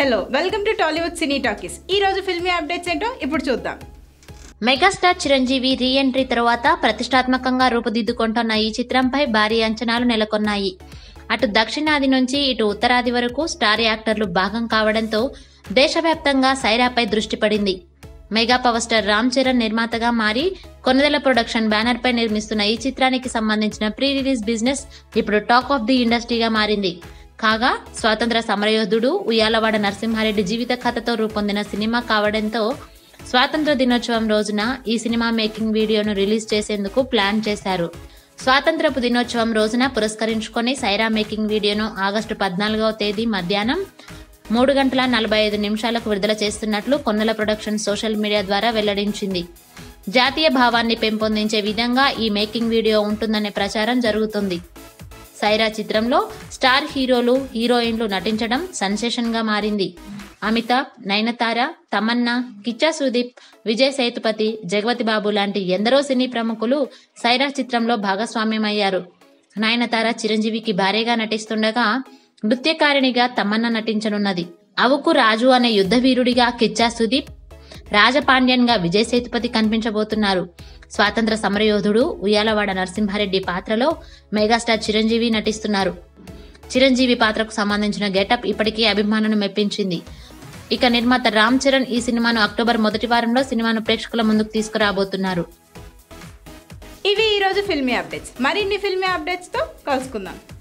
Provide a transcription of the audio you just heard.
hello welcome to Tollywood cine talkies ఈ రోజు filmy updates ఏంటో ఇప్పుడు చూద్దాం మెగాస్టార్ చిరంజీవి రీ ఎంట్రీ తర్వాత ప్రతిష్టాత్మకంగా రూపుదిద్దుకుంటున్న ఈ చిత్రంపై భారీ అంచనాలు నెలకొన్నాయి అటు దక్షిణాది నుంచి ఇటు ఉత్తరాది వరకు స్టార్ యాక్టర్లు భాగం కావడంతో దేశవ్యాప్తంగా సైరాపై దృష్టి పడింది mega power star Ram Charan నిర్మాతగా మారి కొనదెల ప్రొడక్షన్ బ్యానర్ పై నిర్మిస్తున్న ఈ చిత్రానికి సంబంధించిన ప్రీ రిలీజ్ బిజినెస్ ఇప్పుడు టాక్ ఆఫ్ ది ఇండస్ట్రీగా మారింది కాగా స్వాతంత్ర సమరయోధుడు ఉయ్యాలవాడ నరసింహారెడ్డి జీవిత కథతో రూపొందిన సినిమా కావడంతో స్వాతంత్ర దినోత్సవం రోజున ఈ సినిమా మేకింగ్ వీడియోను రిలీజ్ చేసేందుకు ప్లాన్ చేశారు స్వాతంత్రపు దినోత్సవం రోజున పురస్కరించుకొని సైరా మేకింగ్ వీడియోను ఆగస్టు పద్నాలుగవ తేదీ మధ్యాహ్నం మూడు గంటల నలభై ఐదు నిమిషాలకు విడుదల చేస్తున్నట్లు కొన్నెల ప్రొడక్షన్ సోషల్ మీడియా ద్వారా వెల్లడించింది జాతీయ భావాన్ని పెంపొందించే విధంగా ఈ మేకింగ్ వీడియో ఉంటుందనే ప్రచారం జరుగుతుంది సైరా చిత్రంలో స్టార్ హీరోలు హీరోయిన్లు నటించడం సెన్సేషన్ గా మారింది అమితాబ్ నయనతార తమన్నా కిచ్చా సుదీప్ విజయ్ సేతుపతి జగవతి బాబు లాంటి ఎందరో సినీ ప్రముఖులు సైరా చిత్రంలో భాగస్వామ్యమయ్యారు నయనతార చిరంజీవికి భారీగా నటిస్తుండగా నృత్యకారిణిగా తమన్నా నటించనున్నది అవుకు రాజు అనే యుద్ధ వీరుడిగా కిచ్చా సుదీప్ రాజపాండ్యన్ గా విజయ్ సేతుపతి కనిపించబోతున్నారు స్వాతంత్ర సమరయోధుడు ఉయ్యాలవాడ నరసింహారెడ్డి పాత్రలో మెగాస్టార్ చిరంజీవి నటిస్తున్నారు చిరంజీవి పాత్రకు సంబంధించిన గెటప్ ఇప్పటికీ అభిమానులను మెప్పించింది ఇక నిర్మాత రామ్ చరణ్ ఈ సినిమాను అక్టోబర్ మొదటి వారంలో సినిమాను ప్రేక్షకుల ముందుకు తీసుకురాబోతున్నారు ఇవి ఈ రోజు ఫిల్మీ అప్డేట్స్ మరిన్ని ఫిల్మీ అప్డేట్స్తో కలుసుకుందాం